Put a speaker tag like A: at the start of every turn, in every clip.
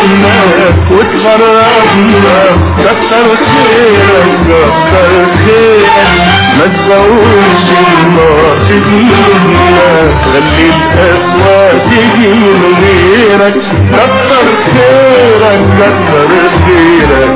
A: الناس وتغربنا كتر خيرك كتر خيرك ما تزودش النار تدينا خلي القسوة تيجي من غيرك كتر خيرك كتر خيرك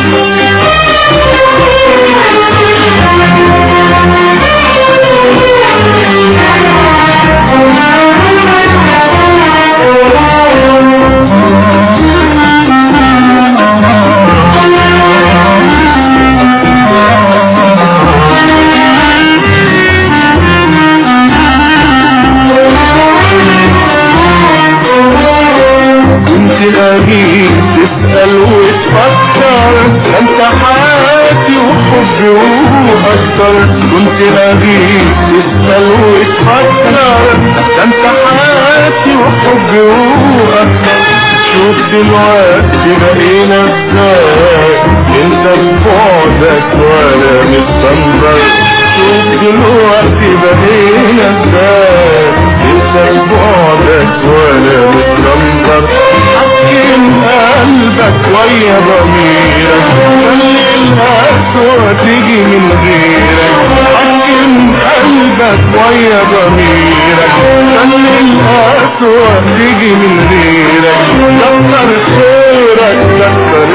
A: كنت لاقيك تسأل وتفكر انت حياتي وحبي واكتر كنت لاقيك تسأل وتفكر انت حياتي وحبي واكتر شوف دلوقتي بقينا ازاي انت ببعدك وانا مستنظر شوف دلوقتي بقينا ازاي انت ببعدك وانا مستنظر حكم قلبك ويا ضميرك خلي القسوة تيجي من غيرك حكم قلبك ويا ضميرك خلي القسوة تيجي من غيرك كتر خيرك كتر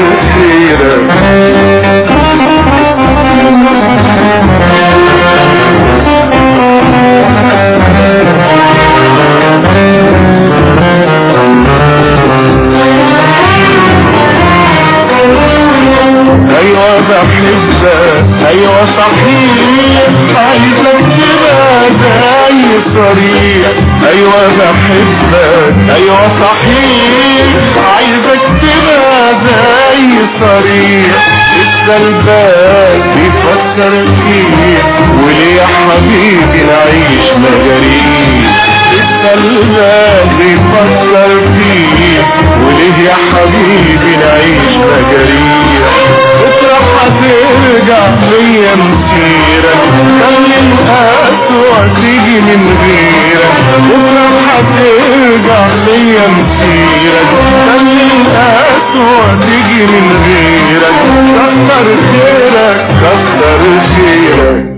A: خيرك ايوه بحبك ايوه صحيح عايزك تبقى زي صريح ايوه بحبك ايوه صحيح عايزك تبقى زي صريح لسه البال بيفكر فيك وليه يا حبيبي نعيش مجاريح لسه البال بيفكر فيك وليه يا حبيبي نعيش مجاريح بكرة هترجع ليا مسيرك خلي القسوة تيجي من غيرك بكرة هترجع ليا مسيرك خلي القسوة تيجي من غيرك كتر خيرك كتر خيرك